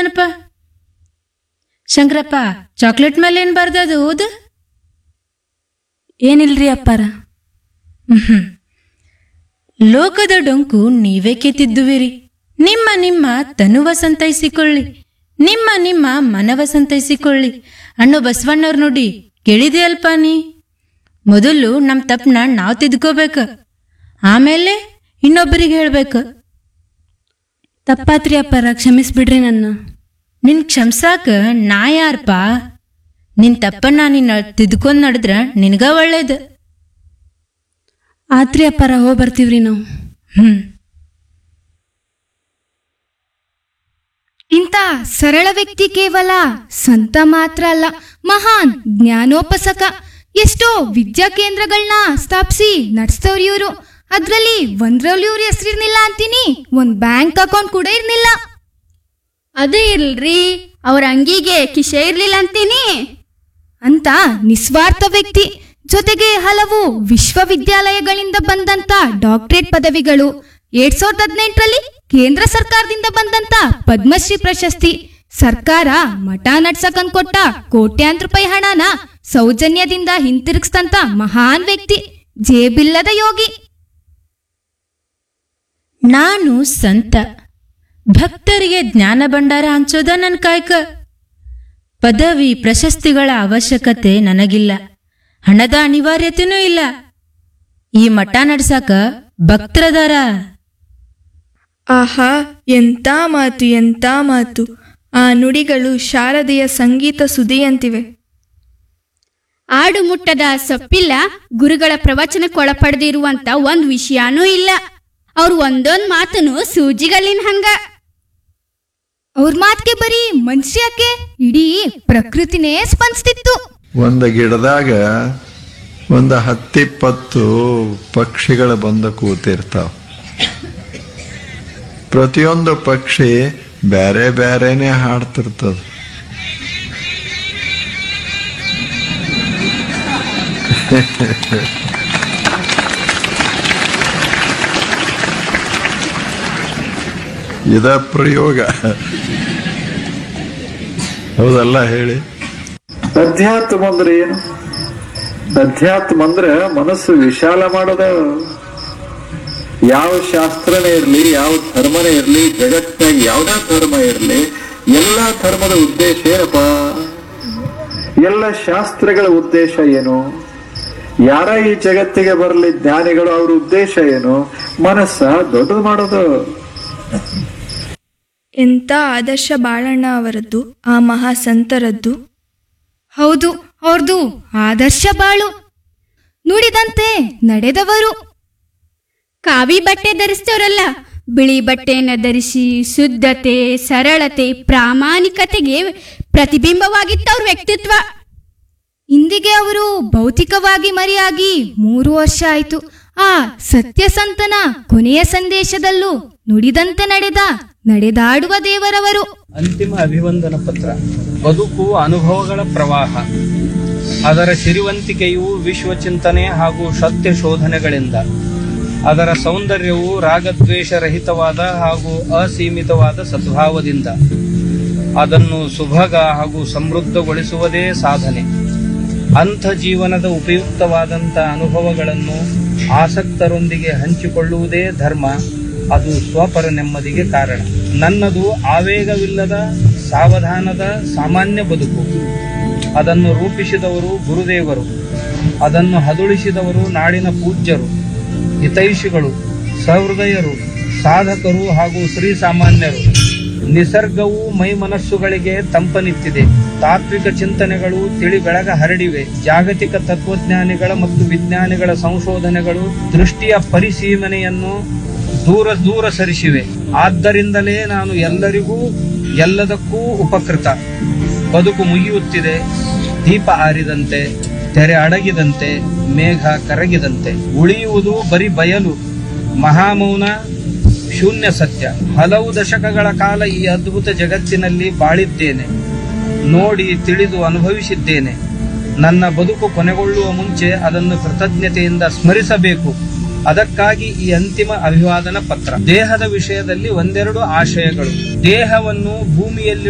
ಬರ್ದದನಪ್ಪ Shankarappa chocolate ಮೇಲೆ ಏನ್ ಬರ್ದದು ಓದು ಏನಿಲ್ರಿ ಅಪ್ಪಾರ ಹ್ಮ್ ಲೋಕದ ಡೊಂಕು ನೀವೇ ಕೆತ್ತಿದ್ದುವಿರಿ ನಿಮ್ಮ ನಿಮ್ಮ ತನುವ ಸಂತೈಸಿಕೊಳ್ಳಿ ನಿಮ್ಮ ನಿಮ್ಮ ಮನವ ಸಂತೈಸಿಕೊಳ್ಳಿ ಅಣ್ಣು ಬಸವಣ್ಣವ್ರ ನುಡಿ ಕೇಳಿದೆ ಅಲ್ಪ ನೀ ಮೊದಲು ನಮ್ ತಪ್ಪನ ನಾವು ತಿದ್ಕೋಬೇಕ ಆಮೇಲೆ ಇನ್ನೊಬ್ಬರಿಗೆ ಹೇಳ್ಬೇಕು ತಪ್ಪಾತ್ರಿ ಅಪ್ಪಾರ ಕ್ಷಮಿಸ್ಬಿಡ್ರಿ ನನ್ನ ನಿನ್ ಕ್ಷಮ್ಸಾಕ ನಾ ಯಾರಪ್ಪ ನಿನ್ ತಪ್ಪನ್ನ ನೀನ್ ತಿದ್ಕೊಂಡ್ ನಡೆದ್ರ ನಿನಗ ಒಳ್ಳೇದು ಆತ್ರಿ ಅಪ್ಪಾರ ಹೋಗಿ ಬರ್ತೀವ್ರಿ ನಾವು ಹ್ಮ್ ಇಂಥ ಸರಳ ವ್ಯಕ್ತಿ ಕೇವಲ ಸಂತ ಮಾತ್ರ ಅಲ್ಲ ಮಹಾನ್ ಜ್ಞಾನೋಪಸಕ ಎಷ್ಟೋ ವಿದ್ಯಾ ಕೇಂದ್ರಗಳನ್ನ ಸ್ಥಾಪಿಸಿ ನಡೆಸ್ತವ್ರಿ ಇವರು ಅದ್ರಲ್ಲಿ ಒಂದ್ರಲ್ಲಿ ಇವ್ರ ಹೆಸರಿರ್ನಿಲ್ಲ ಅಂತೀನಿ ಒಂದ್ ಬ್ಯಾಂಕ್ ಅಕೌಂಟ್ ಕೂಡ ಇರ್ನಿಲ್ಲ ಅದೇ ಇಲ್ರಿ ಅವ್ರ ಅಂಗಿಗೆ ಕಿಶೆ ಇರ್ಲಿಲ್ಲ ಅಂತೀನಿ ಅಂತ ನಿಸ್ವಾರ್ಥ ವ್ಯಕ್ತಿ ಜೊತೆಗೆ ಹಲವು ವಿಶ್ವವಿದ್ಯಾಲಯಗಳಿಂದ ಬಂದಂತ ಡಾಕ್ಟರೇಟ್ ಪದವಿಗಳು ಎರಡ್ ಸಾವಿರದ ಹದಿನೆಂಟರಲ್ಲಿ ಕೇಂದ್ರ ಸರ್ಕಾರದಿಂದ ಬಂದಂತ ಪದ್ಮಶ್ರೀ ಪ್ರಶಸ್ತಿ ಸರ್ಕಾರ ಮಠ ನಡ್ಸಕನ್ ಕೊಟ್ಟ ಕೋಟ್ಯಾಂತರ ರೂಪಾಯಿ ಹಣನ ಸೌಜನ್ಯದಿಂದ ಹಿಂತಿರುಗಿಸ್ತಂತ ಮಹಾನ್ ವ್ಯಕ್ತಿ ಜೇಬಿಲ್ಲದ ಯೋಗಿ ನಾನು ಸಂತ ಭಕ್ತರಿಗೆ ಜ್ಞಾನ ಭಂಡಾರ ಹಂಚೋದ ನನ್ನ ಕಾಯಕ ಪದವಿ ಪ್ರಶಸ್ತಿಗಳ ಅವಶ್ಯಕತೆ ನನಗಿಲ್ಲ ಹಣದ ಅನಿವಾರ್ಯತೆನೂ ಇಲ್ಲ ಈ ಮಠ ನಡ್ಸಾಕ ಭಕ್ತರದಾರ ಆಹಾ ಎಂಥ ಮಾತು ಎಂಥ ಮಾತು ಆ ನುಡಿಗಳು ಶಾರದೆಯ ಸಂಗೀತ ಸುದಿಯಂತಿವೆ ಆಡು ಮುಟ್ಟದ ಸೊಪ್ಪಿಲ್ಲ ಗುರುಗಳ ಪ್ರವಚನಕ್ಕೊಳಪಡೆದಿರುವಂತ ಒಂದ್ ವಿಷಯನೂ ಇಲ್ಲ ಅವ್ರ ಒಂದೊಂದ್ ಮಾತನು ಸೂಜಿಗಲ್ಲಿನ ಹಂಗ ಅವ್ರ ಮಾತ್ಗೆ ಬರೀ ಮನುಷ್ಯಕ್ಕೆ ಇಡೀ ಪ್ರಕೃತಿನೇ ಸ್ಪಂದಿಸ್ತಿತ್ತು ಒಂದು ಗಿಡದಾಗ ಒಂದು ಹತ್ತಿಪ್ಪತ್ತು ಪಕ್ಷಿಗಳು ಬಂದು ಕೂತಿರ್ತಾವ ಪ್ರತಿಯೊಂದು ಪಕ್ಷಿ ಬೇರೆ ಬೇರೆನೆ ಹಾಡ್ತಿರ್ತದ ಇದ ಪ್ರಯೋಗ ಹೌದಲ್ಲ ಹೇಳಿ ಅಧ್ಯಾತ್ಮ ಅಂದ್ರೆ ಏನು ಅಧ್ಯಾತ್ಮ ಅಂದ್ರೆ ಮನಸ್ಸು ವಿಶಾಲ ಮಾಡೋದ ಯಾವ ಶಾಸ್ತ್ರನೇ ಇರ್ಲಿ ಯಾವ ಧರ್ಮನೇ ಇರ್ಲಿ ಜಗತ್ತಿನಾಗ ಯಾವ್ದೇ ಧರ್ಮ ಇರ್ಲಿ ಎಲ್ಲಾ ಧರ್ಮದ ಉದ್ದೇಶ ಏನಪ್ಪ ಎಲ್ಲ ಶಾಸ್ತ್ರಗಳ ಉದ್ದೇಶ ಏನು ಯಾರ ಈ ಜಗತ್ತಿಗೆ ಬರಲಿ ಜ್ಞಾನಿಗಳು ಅವ್ರ ಉದ್ದೇಶ ಏನು ಮನಸ್ಸ ದೊಡ್ಡದು ಮಾಡೋದು ಎಂಥ ಆದರ್ಶ ಬಾಳಣ್ಣ ಅವರದ್ದು ಆ ಮಹಾ ಸಂತರದ್ದು ಹೌದು ಅವ್ರದು ಆದರ್ಶ ಬಾಳು ನುಡಿದಂತೆ ನಡೆದವರು ಕಾವಿ ಬಟ್ಟೆ ಧರಿಸ್ತವ್ರಲ್ಲ ಬಿಳಿ ಬಟ್ಟೆಯನ್ನ ಧರಿಸಿ ಶುದ್ಧತೆ ಸರಳತೆ ಪ್ರಾಮಾಣಿಕತೆಗೆ ಪ್ರತಿಬಿಂಬವಾಗಿತ್ತ ಅವ್ರ ವ್ಯಕ್ತಿತ್ವ ಇಂದಿಗೆ ಅವರು ಭೌತಿಕವಾಗಿ ಮರೆಯಾಗಿ ಮೂರು ವರ್ಷ ಆಯ್ತು ಆ ಸತ್ಯಸಂತನ ಕೊನೆಯ ಸಂದೇಶದಲ್ಲೂ ನುಡಿದಂತೆ ನಡೆದ ನಡೆದಾಡುವ ದೇವರವರು ಅಂತಿಮ ಅಭಿವಂದನ ಪತ್ರ ಬದುಕು ಅನುಭವಗಳ ಪ್ರವಾಹ ಅದರ ಸಿರಿವಂತಿಕೆಯು ವಿಶ್ವಚಿಂತನೆ ಹಾಗೂ ಸತ್ಯ ಶೋಧನೆಗಳಿಂದ ಅದರ ಸೌಂದರ್ಯವು ರಾಗದ್ವೇಷರಹಿತವಾದ ಹಾಗೂ ಅಸೀಮಿತವಾದ ಸದ್ಭಾವದಿಂದ ಅದನ್ನು ಸುಭಗ ಹಾಗೂ ಸಮೃದ್ಧಗೊಳಿಸುವುದೇ ಸಾಧನೆ ಅಂಥ ಜೀವನದ ಉಪಯುಕ್ತವಾದಂಥ ಅನುಭವಗಳನ್ನು ಆಸಕ್ತರೊಂದಿಗೆ ಹಂಚಿಕೊಳ್ಳುವುದೇ ಧರ್ಮ ಅದು ಸ್ವಪರ ನೆಮ್ಮದಿಗೆ ಕಾರಣ ನನ್ನದು ಆವೇಗವಿಲ್ಲದ ಸಾವಧಾನದ ಸಾಮಾನ್ಯ ಬದುಕು ಅದನ್ನು ರೂಪಿಸಿದವರು ಗುರುದೇವರು ಅದನ್ನು ಹದುಳಿಸಿದವರು ನಾಡಿನ ಪೂಜ್ಯರು ಹಿತೈಷಿಗಳು ಸಹೃದಯರು ಸಾಧಕರು ಹಾಗೂ ಶ್ರೀಸಾಮಾನ್ಯರು ನಿಸರ್ಗವು ಮೈ ಮನಸ್ಸುಗಳಿಗೆ ತಂಪನಿತ್ತಿದೆ ತಾತ್ವಿಕ ಚಿಂತನೆಗಳು ತಿಳಿ ಬೆಳಗ ಹರಡಿವೆ ಜಾಗತಿಕ ತತ್ವಜ್ಞಾನಿಗಳ ಮತ್ತು ವಿಜ್ಞಾನಿಗಳ ಸಂಶೋಧನೆಗಳು ದೃಷ್ಟಿಯ ಪರಿಸೀಮನೆಯನ್ನು ದೂರ ದೂರ ಸರಿಸಿವೆ ಆದ್ದರಿಂದಲೇ ನಾನು ಎಲ್ಲರಿಗೂ ಎಲ್ಲದಕ್ಕೂ ಉಪಕೃತ ಬದುಕು ಮುಗಿಯುತ್ತಿದೆ ದೀಪ ಆರಿದಂತೆ ತೆರೆ ಅಡಗಿದಂತೆ ಮೇಘ ಕರಗಿದಂತೆ ಉಳಿಯುವುದು ಬರೀ ಬಯಲು ಮಹಾಮೌನ ಶೂನ್ಯ ಸತ್ಯ ಹಲವು ದಶಕಗಳ ಕಾಲ ಈ ಅದ್ಭುತ ಜಗತ್ತಿನಲ್ಲಿ ಬಾಳಿದ್ದೇನೆ ನೋಡಿ ತಿಳಿದು ಅನುಭವಿಸಿದ್ದೇನೆ ನನ್ನ ಬದುಕು ಕೊನೆಗೊಳ್ಳುವ ಮುಂಚೆ ಅದನ್ನು ಕೃತಜ್ಞತೆಯಿಂದ ಸ್ಮರಿಸಬೇಕು ಅದಕ್ಕಾಗಿ ಈ ಅಂತಿಮ ಅಭಿವಾದನ ಪತ್ರ ದೇಹದ ವಿಷಯದಲ್ಲಿ ಒಂದೆರಡು ಆಶಯಗಳು ದೇಹವನ್ನು ಭೂಮಿಯಲ್ಲಿ